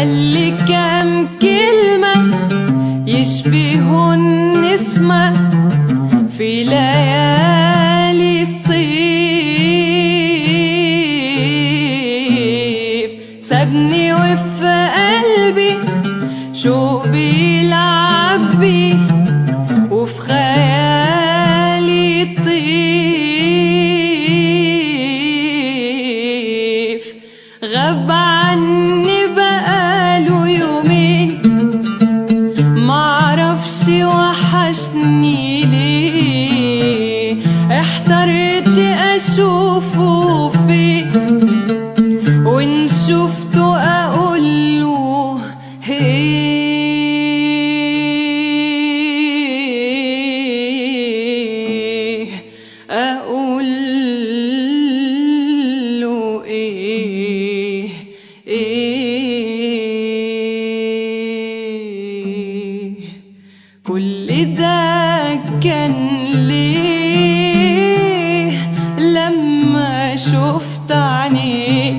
قال كام كلمة يشبهوا النسمة في ليالي الصيف سابني وفي قلبي شوق بيلعب بيه وفي خيالي طيف غاب عني بقاله يومين معرفش وحشني ليه احترت اشوفه فين وان شفته اقوله ايه اقول له ايه ايه كل ده كان ليه لما شفت عينيه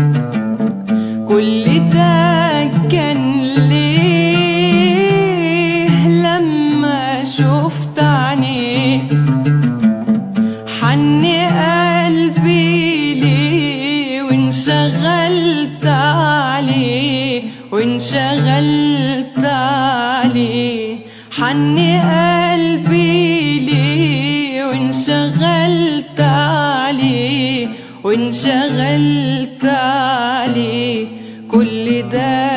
كل ده كان ليه لما شفت عينيه حن قلبي ليه وانشغلت عليه وانشغلت عليه حن قلبي ليه وانشغلت عليه وانشغلت عليه كل ده